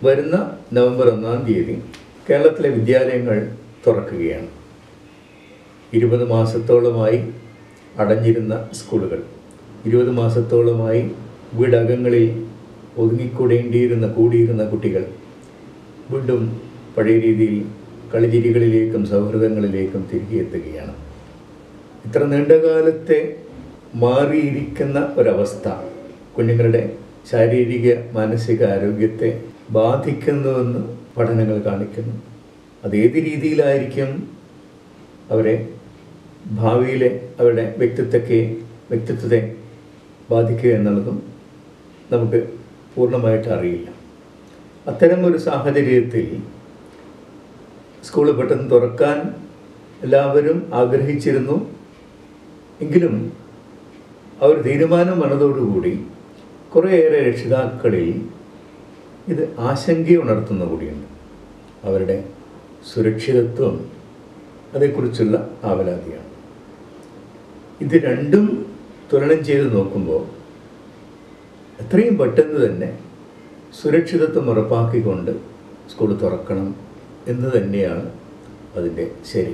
വരുന്ന നവംബർ ഒന്നാം തീയതി കേരളത്തിലെ വിദ്യാലയങ്ങൾ തുറക്കുകയാണ് ഇരുപത് മാസത്തോളമായി അടഞ്ഞിരുന്ന സ്കൂളുകൾ ഇരുപത് മാസത്തോളമായി വീടകങ്ങളിൽ ഒതുങ്ങിക്കൂടേണ്ടിയിരുന്ന കൂടിയിരുന്ന കുട്ടികൾ വീണ്ടും പഴയ രീതിയിൽ കളിചിരികളിലേക്കും സൗഹൃദങ്ങളിലേക്കും തിരികെ എത്തുകയാണ് ഇത്ര നീണ്ടകാലത്തെ മാറിയിരിക്കുന്ന ഒരവസ്ഥ കുഞ്ഞുങ്ങളുടെ ശാരീരിക മാനസിക ആരോഗ്യത്തെ ബാധിക്കുന്നുവെന്ന് പഠനങ്ങൾ കാണിക്കുന്നു അത് ഏത് രീതിയിലായിരിക്കും അവരെ ഭാവിയിലെ അവരുടെ വ്യക്തിത്വത്തെ വ്യക്തിത്വത്തെ ബാധിക്കുക എന്നുള്ളതും നമുക്ക് പൂർണ്ണമായിട്ട് അറിയില്ല അത്തരം ഒരു സാഹചര്യത്തിൽ സ്കൂൾ പെട്ടെന്ന് തുറക്കാൻ എല്ലാവരും ആഗ്രഹിച്ചിരുന്നു എങ്കിലും ആ ഒരു തീരുമാനം വന്നതോടുകൂടി കുറേയേറെ രക്ഷിതാക്കളിൽ ഇത് ആശങ്കയുണർത്തുന്ന കൂടിയുണ്ട് അവരുടെ സുരക്ഷിതത്വം അതേക്കുറിച്ചുള്ള ആവലാതിയാണ് ഇത് രണ്ടും തുലനം ചെയ്ത് നോക്കുമ്പോൾ എത്രയും പെട്ടെന്ന് തന്നെ സുരക്ഷിതത്വം ഉറപ്പാക്കിക്കൊണ്ട് സ്കൂൾ തുറക്കണം എന്ന് തന്നെയാണ് അതിൻ്റെ ശരി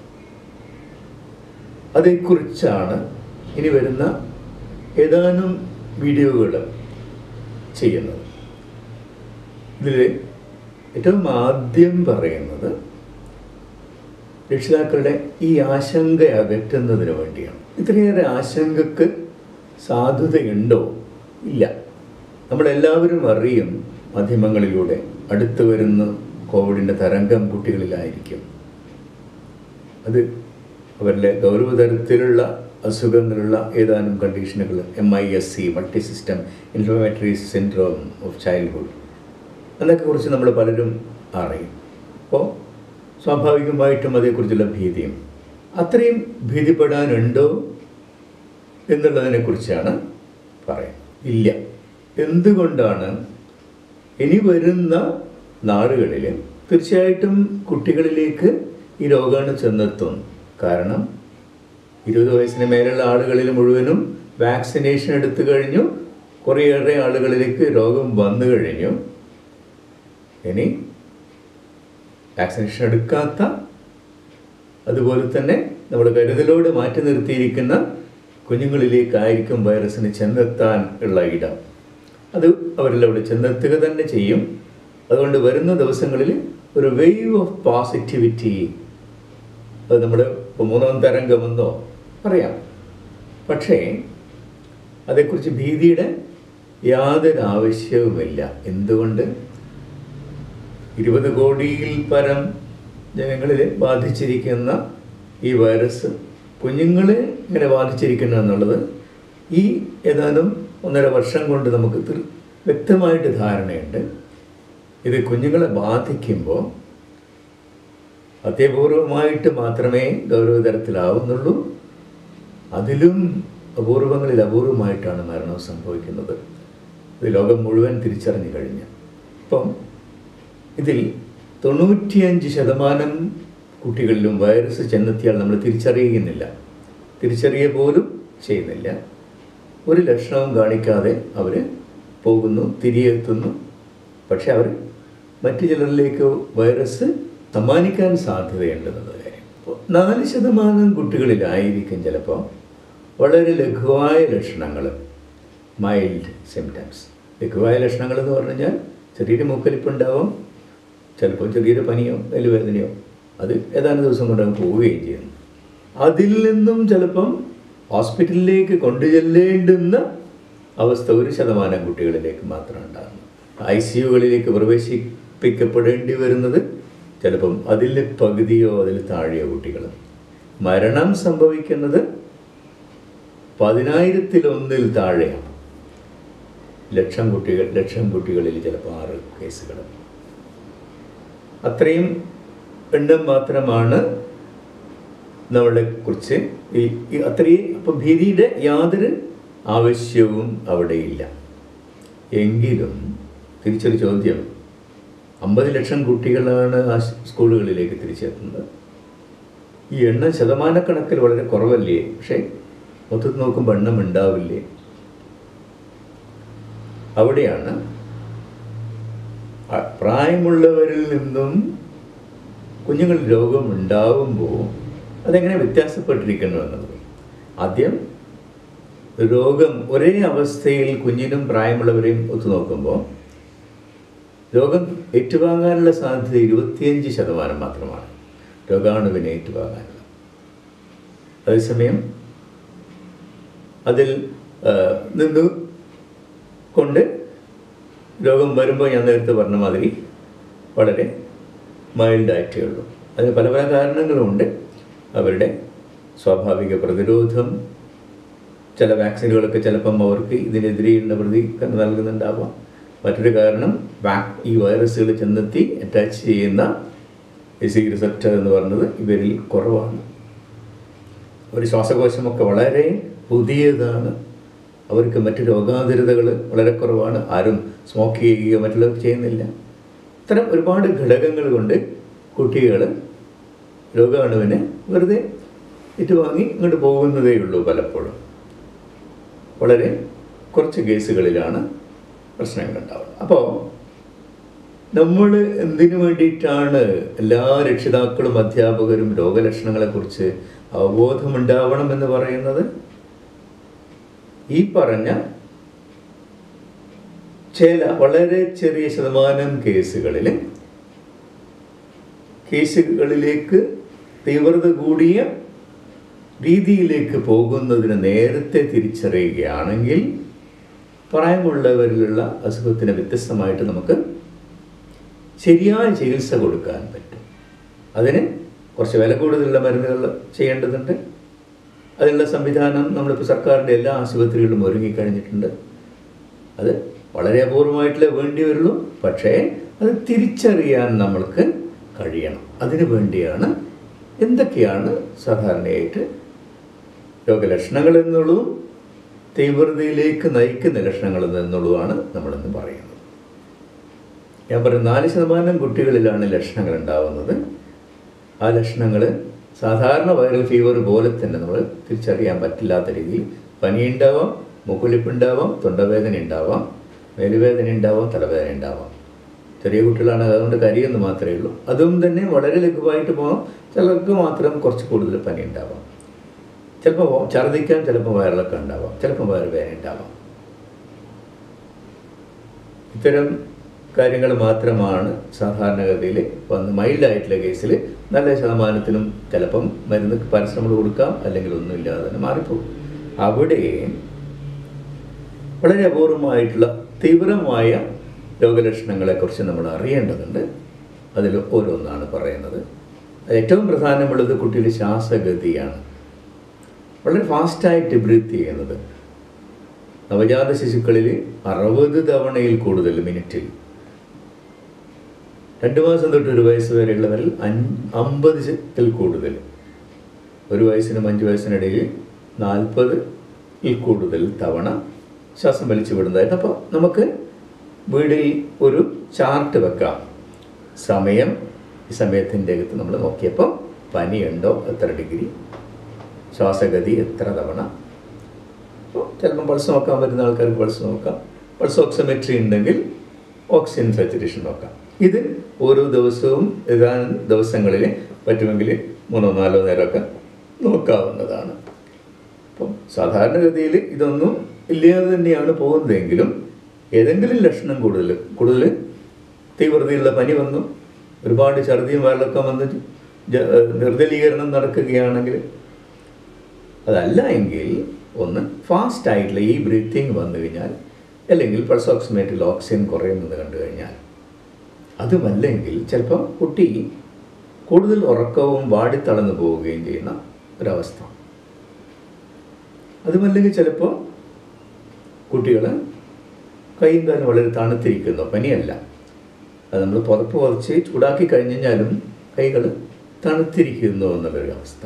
അതേക്കുറിച്ചാണ് ഇനി വരുന്ന ഏതാനും വീഡിയോകൾ ചെയ്യുന്നത് ഇതിൽ ഏറ്റവും ആദ്യം പറയുന്നത് രക്ഷിതാക്കളുടെ ഈ ആശങ്ക അകറ്റുന്നതിന് വേണ്ടിയാണ് ഇത്രയേറെ ആശങ്കക്ക് സാധുതയുണ്ടോ ഇല്ല നമ്മളെല്ലാവരും അറിയും മാധ്യമങ്ങളിലൂടെ അടുത്ത് വരുന്ന കോവിഡിൻ്റെ തരംഗം കുട്ടികളിലായിരിക്കും അത് അവരിലെ ഗൗരവതരത്തിലുള്ള അസുഖങ്ങളുള്ള ഏതാനും കണ്ടീഷനുകൾ M I S C multi system inflammatory syndrome of childhood എന്നൊക്കെ കുറിച്ച് നമ്മൾ പലരും അറിയും അപ്പോൾ സ്വാഭാവികമായിട്ടും അതേക്കുറിച്ചുള്ള ഭീതിയും അത്രയും ഭീതിപ്പെടാനുണ്ടോ എന്നുള്ളതിനെക്കുറിച്ചാണ് പറയാം ഇല്ല എന്തുകൊണ്ടാണ് ഇനി വരുന്ന നാളുകളിൽ തീർച്ചയായിട്ടും കുട്ടികളിലേക്ക് ഈ രോഗാണു ചെന്നെത്തും കാരണം ഇരുപത് വയസ്സിന് മേലുള്ള ആളുകളിൽ മുഴുവനും വാക്സിനേഷൻ എടുത്തു കഴിഞ്ഞു കുറേയേറെ ആളുകളിലേക്ക് രോഗം വന്നു കഴിഞ്ഞു ഇനി വാക്സിനേഷൻ എടുക്കാത്ത അതുപോലെ തന്നെ നമ്മൾ കരുതലോട് മാറ്റി നിർത്തിയിരിക്കുന്ന കുഞ്ഞുങ്ങളിലേക്കായിരിക്കും വൈറസിന് ചെന്നെത്താൻ ഉള്ള ഇടം അത് അവരിൽ അവിടെ ചെന്നെത്തുക തന്നെ ചെയ്യും അതുകൊണ്ട് വരുന്ന ദിവസങ്ങളിൽ ഒരു വേവ് ഓഫ് പോസിറ്റിവിറ്റി അത് നമ്മുടെ ഇപ്പോൾ മൂന്നാം തരംഗമെന്നോ പറയാം പക്ഷേ അതേക്കുറിച്ച് ഭീതിയുടെ യാതൊരു ആവശ്യവുമില്ല എന്തുകൊണ്ട് ഇരുപത് കോടിയിൽ പരം ജനങ്ങളിൽ ബാധിച്ചിരിക്കുന്ന ഈ വൈറസ് കുഞ്ഞുങ്ങളെ ഇങ്ങനെ ബാധിച്ചിരിക്കുന്നു എന്നുള്ളത് ഈ ഏതാനും ഒന്നര വർഷം കൊണ്ട് നമുക്ക് തീർ- വ്യക്തമായിട്ട് ധാരണയുണ്ട് ഇത് കുഞ്ഞുങ്ങളെ ബാധിക്കുമ്പോൾ അത്യപൂർവമായിട്ട് മാത്രമേ ഗൗരവതരത്തിലാവുന്നുള്ളൂ അതിലും അപൂർവങ്ങളിൽ അപൂർവമായിട്ടാണ് മരണം സംഭവിക്കുന്നത് ഇത് ലോകം മുഴുവൻ തിരിച്ചറിഞ്ഞു കഴിഞ്ഞു ഇപ്പം ഇതിൽ തൊണ്ണൂറ്റിയഞ്ച് ശതമാനം കുട്ടികളിലും വൈറസ് ചെന്നെത്തിയാൽ നമ്മൾ തിരിച്ചറിയുന്നില്ല തിരിച്ചറിയ പോലും ചെയ്യുന്നില്ല ഒരു ലക്ഷണവും കാണിക്കാതെ അവർ പോകുന്നു തിരികെ എത്തുന്നു പക്ഷെ അവർ മറ്റു ചിലരിലേക്ക് വൈറസ് സമ്മാനിക്കാൻ സാധ്യതയുണ്ടെന്നുള്ള കാര്യം അപ്പോൾ നാല് ശതമാനം കുട്ടികളിലായിരിക്കും ചിലപ്പോൾ വളരെ ലഘുവായ ലക്ഷണങ്ങൾ മൈൽഡ് സിംറ്റംസ് ലഘുവായ ലക്ഷണങ്ങൾ എന്ന് പറഞ്ഞു കഴിഞ്ഞാൽ ചെറിയൊരു മൂക്കലിപ്പുണ്ടാവും ചിലപ്പോൾ ചെറിയൊരു പനിയോ എല്ലുവേദനയോ അത് ഏതാനും ദിവസം കൊണ്ട് അങ്ങ് പോവുകയും ചെയ്യുന്നു അതിൽ നിന്നും ചിലപ്പം ഹോസ്പിറ്റലിലേക്ക് കൊണ്ടുചെല്ലേണ്ടുന്ന അവസ്ഥ ഒരു ശതമാനം കുട്ടികളിലേക്ക് മാത്രം ഉണ്ടാകുന്നു ഐ സി യുകളിലേക്ക് പ്രവേശിപ്പിക്കപ്പെടേണ്ടി വരുന്നത് ചിലപ്പം അതിൽ പകുതിയോ അതിൽ താഴെയോ കുട്ടികൾ മരണം സംഭവിക്കുന്നത് പതിനായിരത്തിലൊന്നിൽ താഴെയാണ് ലക്ഷം കുട്ടികൾ ലക്ഷം കുട്ടികളിൽ ചിലപ്പോൾ ആറ് കേസുകൾ അത്രയും എണ്ണം മാത്രമാണ് നമ്മളെ കുറിച്ച് ഈ ഈ അത്രയും അപ്പം ഭീതിയുടെ യാതൊരു ആവശ്യവും അവിടെയില്ല എങ്കിലും തിരിച്ചൊരു ചോദ്യം അമ്പത് ലക്ഷം കുട്ടികളാണ് ആ സ് സ്കൂളുകളിലേക്ക് തിരിച്ചെത്തുന്നത് ഈ എണ്ണം ശതമാനക്കണക്കിൽ വളരെ കുറവല്ലേ പക്ഷേ മൊത്തത്തിൽ നോക്കുമ്പോൾ എണ്ണം ഉണ്ടാവില്ലേ അവിടെയാണ് ആ പ്രായമുള്ളവരിൽ നിന്നും കുഞ്ഞുങ്ങൾ രോഗം ഉണ്ടാവുമ്പോൾ അതെങ്ങനെ വ്യത്യാസപ്പെട്ടിരിക്കുന്നു എന്നുള്ളത് ആദ്യം രോഗം ഒരേ അവസ്ഥയിൽ കുഞ്ഞിനും പ്രായമുള്ളവരെയും ഒത്തു നോക്കുമ്പോൾ രോഗം ഏറ്റുവാങ്ങാനുള്ള സാധ്യത ഇരുപത്തിയഞ്ച് ശതമാനം മാത്രമാണ് രോഗാണുവിനെ ഏറ്റുവാങ്ങാനുള്ള അതേസമയം അതിൽ ആ, നിന്ന് കൊണ്ട് രോഗം വരുമ്പോൾ ഞാൻ നേരത്തെ പറഞ്ഞ മാതിരി വളരെ മൈൽഡായിട്ടേ ഉള്ളൂ അതിന് പല പല കാരണങ്ങളുമുണ്ട് അവരുടെ സ്വാഭാവിക പ്രതിരോധം ചില വാക്സിനുകളൊക്കെ ചിലപ്പം അവർക്ക് ഇതിനെതിരെയുള്ള പ്രതികരണം നൽകുന്നുണ്ടാവാം മറ്റൊരു കാരണം വാക് ഈ വൈറസുകൾ ചെന്നെത്തി അറ്റാച്ച് ചെയ്യുന്ന എസി റിസപ്റ്റർ എന്ന് പറയുന്നത് ഇവരിൽ കുറവാണ് ഒരു ശ്വാസകോശമൊക്കെ വളരെ പുതിയതാണ് അവർക്ക് മറ്റ് രോഗാതുരതകൾ വളരെ കുറവാണ് ആരും സ്മോക്ക് ചെയ്യുകയോ മറ്റുള്ളവർ ചെയ്യുന്നില്ല ഇത്തരം ഒരുപാട് ഘടകങ്ങൾ കൊണ്ട് കുട്ടികൾ രോഗാണുവിനെ വെറുതെ ഏറ്റുവാങ്ങി ഇങ്ങോട്ട് പോകുന്നതേ ഉള്ളൂ പലപ്പോഴും വളരെ കുറച്ച് കേസുകളിലാണ് പ്രശ്നങ്ങൾ ഉണ്ടാവുന്നത് അപ്പോൾ നമ്മൾ എന്തിനു വേണ്ടിയിട്ടാണ് എല്ലാ രക്ഷിതാക്കളും അധ്യാപകരും രോഗലക്ഷണങ്ങളെക്കുറിച്ച് അവബോധമുണ്ടാവണം എന്ന് പറയുന്നത് ഈ പറഞ്ഞ ചില വളരെ ചെറിയ ശതമാനം കേസുകളിൽ കേസുകളിലേക്ക് തീവ്രത കൂടിയ രീതിയിലേക്ക് പോകുന്നതിന് നേരത്തെ തിരിച്ചറിയുകയാണെങ്കിൽ പ്രായമുള്ളവരിലുള്ള അസുഖത്തിന് വ്യത്യസ്തമായിട്ട് നമുക്ക് ശരിയായ ചികിത്സ കൊടുക്കാൻ പറ്റും അതിന് കുറച്ച് വില കൂടുതലുള്ള മരുന്നുകൾ ചെയ്യേണ്ടതുണ്ട് അതിനുള്ള സംവിധാനം നമ്മളിപ്പോൾ സർക്കാരിൻ്റെ എല്ലാ ആശുപത്രികളിലും ഒരുങ്ങിക്കഴിഞ്ഞിട്ടുണ്ട് അത് വളരെ അപൂർവമായിട്ടേ വേണ്ടി വരുള്ളൂ പക്ഷേ അത് തിരിച്ചറിയാൻ നമ്മൾക്ക് കഴിയണം അതിനു വേണ്ടിയാണ് എന്തൊക്കെയാണ് സാധാരണയായിട്ട് രോഗലക്ഷണങ്ങൾ എന്നുള്ളതും തീവ്രതയിലേക്ക് നയിക്കുന്ന ലക്ഷണങ്ങൾ എന്നുള്ളതുമാണ് നമ്മളിന്ന് പറയുന്നത് ഞാൻ പറയും നാല് ശതമാനം കുട്ടികളിലാണ് ലക്ഷണങ്ങൾ ഉണ്ടാവുന്നത് ആ ലക്ഷണങ്ങൾ സാധാരണ വൈറൽ ഫീവർ പോലെ തന്നെ നമ്മൾ തിരിച്ചറിയാൻ പറ്റില്ലാത്ത രീതിയിൽ പനിയുണ്ടാവാം മൂക്കൊലിപ്പുണ്ടാവാം തൊണ്ടവേദന ഉണ്ടാവാം മേലുവേദന ഉണ്ടാവാം തലവേദന ഉണ്ടാവാം ചെറിയ കുട്ടികളാണ് അതുകൊണ്ട് കരിയെന്ന് മാത്രമേ ഉള്ളൂ അതും തന്നെ വളരെ ലഘുവായിട്ട് പോകാം ചിലർക്ക് മാത്രം കുറച്ച് കൂടുതൽ പനി ഉണ്ടാവാം ചിലപ്പോൾ ഛർദ്ദിക്കാൻ ചിലപ്പോൾ വയറിളക്കം ഉണ്ടാവാം ചിലപ്പോൾ വയറുവേദന ഉണ്ടാവാം ഇത്തരം കാര്യങ്ങൾ മാത്രമാണ് സാധാരണഗതിയിൽ വന്ന് മൈൽഡായിട്ടുള്ള കേസിൽ നല്ല ശതമാനത്തിനും ചിലപ്പം മരുന്ന് പരിശ്രമം കൊടുക്കാം അല്ലെങ്കിൽ ഒന്നുമില്ലാതെ തന്നെ മാറിപ്പോകും അവിടെ വളരെ അപൂർവമായിട്ടുള്ള തീവ്രമായ രോഗലക്ഷണങ്ങളെക്കുറിച്ച് നമ്മൾ അറിയേണ്ടതുണ്ട് അതിൽ ഓരോന്നാണ് പറയുന്നത് അത് ഏറ്റവും പ്രധാനമുള്ളത് കുട്ടിയുടെ ശ്വാസഗതിയാണ് വളരെ ഫാസ്റ്റായിട്ട് ബ്രീത്ത് ചെയ്യുന്നത് നവജാത ശിശുക്കളിൽ അറുപത് തവണയിൽ കൂടുതൽ മിനിറ്റിൽ രണ്ട് മാസം തൊട്ട് ഒരു വയസ്സ് വരെയുള്ളവരിൽ അഞ്ച് അമ്പതിൽ കൂടുതൽ ഒരു വയസ്സിനും അഞ്ച് വയസ്സിനിടയിൽ നാൽപ്പതിൽ കൂടുതൽ തവണ ശ്വാസം വലിച്ചു വിടുന്നതായിട്ട് അപ്പോൾ നമുക്ക് വീടിൽ ഒരു ചാർട്ട് വെക്കാം സമയം ഈ സമയത്തിൻ്റെ അകത്ത് നമ്മൾ നോക്കിയപ്പോൾ പനിയുണ്ടോ എത്ര ഡിഗ്രി ശ്വാസഗതി എത്ര തവണ അപ്പോൾ ചിലപ്പം പൾസ് നോക്കാൻ പറ്റുന്ന ആൾക്കാർക്ക് പൾസ് നോക്കാം പൾസ് ഓക്സിമെട്രി ഉണ്ടെങ്കിൽ ഓക്സിജൻ സാച്ചുറേഷൻ നോക്കാം ഇത് ഓരോ ദിവസവും ഏതാനും ദിവസങ്ങളിൽ പറ്റുമെങ്കിൽ മൂന്നോ നാലോ നേരമൊക്കെ നോക്കാവുന്നതാണ് അപ്പം സാധാരണഗതിയിൽ ഇതൊന്നും ഇല്ലാതെ തന്നെയാണ് പോകുന്നതെങ്കിലും ഏതെങ്കിലും ലക്ഷണം കൂടുതൽ കൂടുതൽ തീവ്രതയുള്ള പനി വന്നു ഒരുപാട് ഛർദിയും വയറിളക്കം വന്ന് ജ- നിർജ്ജലീകരണം നടക്കുകയാണെങ്കിൽ അതല്ല എങ്കിൽ ഒന്ന് ഫാസ്റ്റ് ആയിട്ടുള്ള ഈ ബ്രീത്തിങ് വന്നു കഴിഞ്ഞാൽ അല്ലെങ്കിൽ പൾസ് ഓക്സിമേറ്റിൽ ഓക്സിജൻ കുറയുന്നത് കണ്ടു കഴിഞ്ഞാൽ അതുമല്ലെങ്കിൽ ചിലപ്പോൾ കുട്ടി കൂടുതൽ ഉറക്കവും വാടിത്തളർന്നു പോവുകയും ചെയ്യുന്ന ഒരവസ്ഥ അതുമല്ലെങ്കിൽ ചിലപ്പോൾ കുട്ടികൾ കൈയും കാലും വളരെ തണുത്തിരിക്കുന്നു പനിയല്ല അത് നമ്മൾ പുതപ്പ് പുതച്ച് ചൂടാക്കി കഴിഞ്ഞ് കഴിഞ്ഞാലും കൈകൾ തണുത്തിരിക്കുന്നു എന്നുള്ളൊരു അവസ്ഥ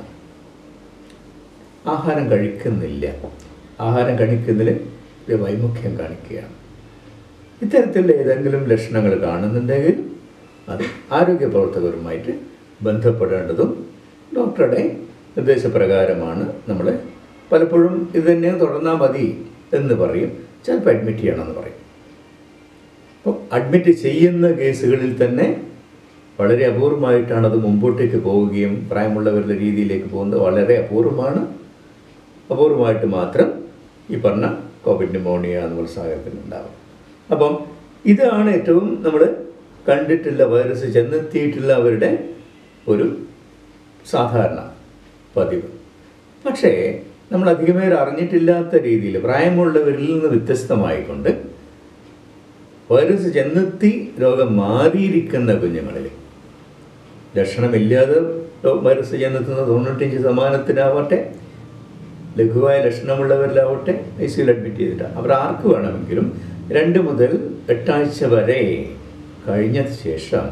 ആഹാരം കഴിക്കുന്നില്ല ആഹാരം കഴിക്കുന്നതിൽ ഒരു വൈമുഖ്യം കാണിക്കുകയാണ് ഇത്തരത്തിലുള്ള ഏതെങ്കിലും ലക്ഷണങ്ങൾ കാണുന്നുണ്ടെങ്കിൽ അത് ആരോഗ്യ പ്രവർത്തകരുമായിട്ട് ബന്ധപ്പെടേണ്ടതും ഡോക്ടറുടെ നിർദ്ദേശപ്രകാരമാണ് നമ്മൾ പലപ്പോഴും ഇത് തന്നെ തുടർന്നാൽ മതി എന്ന് പറയും ചിലപ്പോൾ അഡ്മിറ്റ് ചെയ്യണമെന്ന് പറയും അപ്പോൾ അഡ്മിറ്റ് ചെയ്യുന്ന കേസുകളിൽ തന്നെ വളരെ അപൂർവമായിട്ടാണ് അത് മുമ്പോട്ടേക്ക് പോവുകയും പ്രായമുള്ളവരുടെ രീതിയിലേക്ക് പോകുന്നത് വളരെ അപൂർവമാണ് അപൂർവമായിട്ട് മാത്രം ഈ പറഞ്ഞ കോവിഡ് ന്യൂമോണിയ എന്നുള്ള സാഹചര്യത്തിൽ ഉണ്ടാവും അപ്പം ഇതാണ് ഏറ്റവും നമ്മൾ കണ്ടിട്ടുള്ള വൈറസ് ചെന്നെത്തിയിട്ടുള്ള അവരുടെ ഒരു സാധാരണ പതിവ് പക്ഷേ നമ്മൾ അധികമേർ അറിഞ്ഞിട്ടില്ലാത്ത രീതിയിൽ പ്രായമുള്ളവരിൽ നിന്ന് വ്യത്യസ്തമായിക്കൊണ്ട് വൈറസ് ചെന്നെത്തി രോഗം മാറിയിരിക്കുന്ന കുഞ്ഞുങ്ങളിൽ ലക്ഷണമില്ലാതെ വൈറസ് ചെന്നെത്തുന്ന തൊണ്ണൂറ്റഞ്ച് ശതമാനത്തിനാവട്ടെ ലഘുവായ ലക്ഷണമുള്ളവരിലാവട്ടെ ഐ സിയിൽ അഡ്മിറ്റ് ചെയ്തിട്ട് അവർ ആർക്ക് വേണമെങ്കിലും രണ്ട് മുതൽ എട്ടാഴ്ച വരെ കഴിഞ്ഞ ശേഷം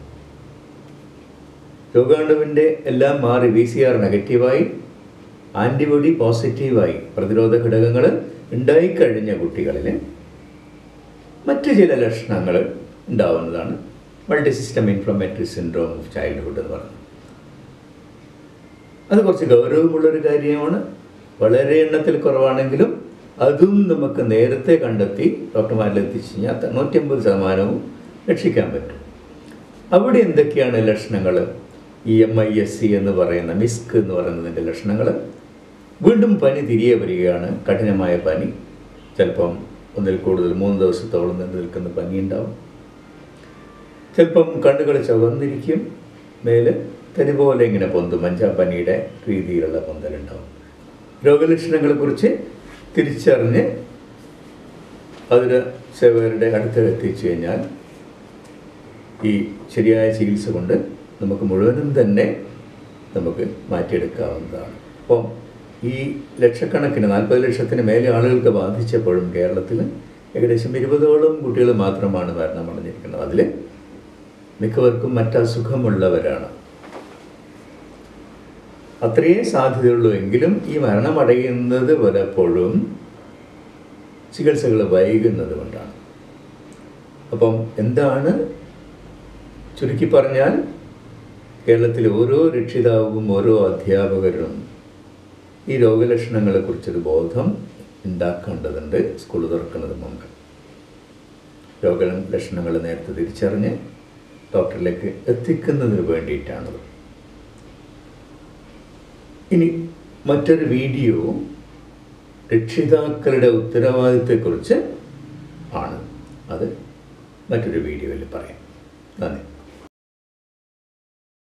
രോഗാണുവിൻ്റെ എല്ലാം മാറി വി സി ആർ നെഗറ്റീവായി ആൻറ്റിബോഡി പോസിറ്റീവായി പ്രതിരോധ ഘടകങ്ങൾ ഉണ്ടായിക്കഴിഞ്ഞ കുട്ടികളിൽ മറ്റ് ചില ലക്ഷണങ്ങൾ ഉണ്ടാവുന്നതാണ് multi system inflammatory syndrome of childhood എന്ന് പറയുന്നത് അത് കുറച്ച് ഗൗരവമുള്ളൊരു കാര്യമാണ് വളരെ എണ്ണത്തിൽ കുറവാണെങ്കിലും അതും നമുക്ക് നേരത്തെ കണ്ടെത്തി ഡോക്ടർമാരിൽ എത്തിച്ചു കഴിഞ്ഞാൽ തൊണ്ണൂറ്റമ്പത് ശതമാനവും രക്ഷിക്കാൻ പറ്റും അവിടെ എന്തൊക്കെയാണ് ലക്ഷണങ്ങൾ ഈ എം ഐ എസ് സി എന്ന് പറയുന്ന മിസ്ക് എന്ന് പറയുന്നതിൻ്റെ ലക്ഷണങ്ങൾ വീണ്ടും പനി തിരികെ വരികയാണ് കഠിനമായ പനി ചിലപ്പം ഒന്നിൽ കൂടുതൽ മൂന്ന് ദിവസത്തോളം നീണ്ടു നിൽക്കുന്ന പനി ഉണ്ടാവും ചിലപ്പം കണ്ണുകൾ ചുവന്നിരിക്കും മേല് തരി പോലെ ഇങ്ങനെ പൊന്തും മഞ്ചാപ്പനിയുടെ രീതിയിലുള്ള പൊന്തലുണ്ടാവും രോഗലക്ഷണങ്ങളെക്കുറിച്ച് തിരിച്ചറിഞ്ഞ് അതിന് സേവകരുടെ അടുത്ത് എത്തിച്ചു കഴിഞ്ഞാൽ ഈ ശരിയായ ചികിത്സ കൊണ്ട് നമുക്ക് മുഴുവനും തന്നെ നമുക്ക് മാറ്റിയെടുക്കാവുന്നതാണ് അപ്പം ഈ ലക്ഷക്കണക്കിന് നാൽപ്പത് ലക്ഷത്തിന് മേലെ ആളുകൾക്ക് ബാധിച്ചപ്പോഴും കേരളത്തിൽ ഏകദേശം ഇരുപതോളം കുട്ടികൾ മാത്രമാണ് മരണമടഞ്ഞിരിക്കുന്നത് അതിൽ മിക്കവർക്കും മറ്റസുഖമുള്ളവരാണ് അത്രയേ സാധ്യതയുള്ളൂ എങ്കിലും ഈ മരണമടയുന്നത് പലപ്പോഴും ചികിത്സകൾ വൈകുന്നത് കൊണ്ടാണ് അപ്പം എന്താണ് ചുരുക്കി പറഞ്ഞാൽ കേരളത്തിലെ ഓരോ രക്ഷിതാവും ഓരോ അധ്യാപകരും ഈ രോഗലക്ഷണങ്ങളെക്കുറിച്ചൊരു ബോധം ഉണ്ടാക്കേണ്ടതുണ്ട് സ്കൂൾ തുറക്കുന്നത് മുമ്പ് രോഗലക്ഷണങ്ങൾ നേരത്തെ തിരിച്ചറിഞ്ഞ് ഡോക്ടറിലേക്ക് എത്തിക്കുന്നതിന് വേണ്ടിയിട്ടാണത് ഇനി മറ്റൊരു വീഡിയോ രക്ഷിതാക്കളുടെ ഉത്തരവാദിത്വത്തെക്കുറിച്ച് ആണ് അത് മറ്റൊരു വീഡിയോയിൽ പറയാം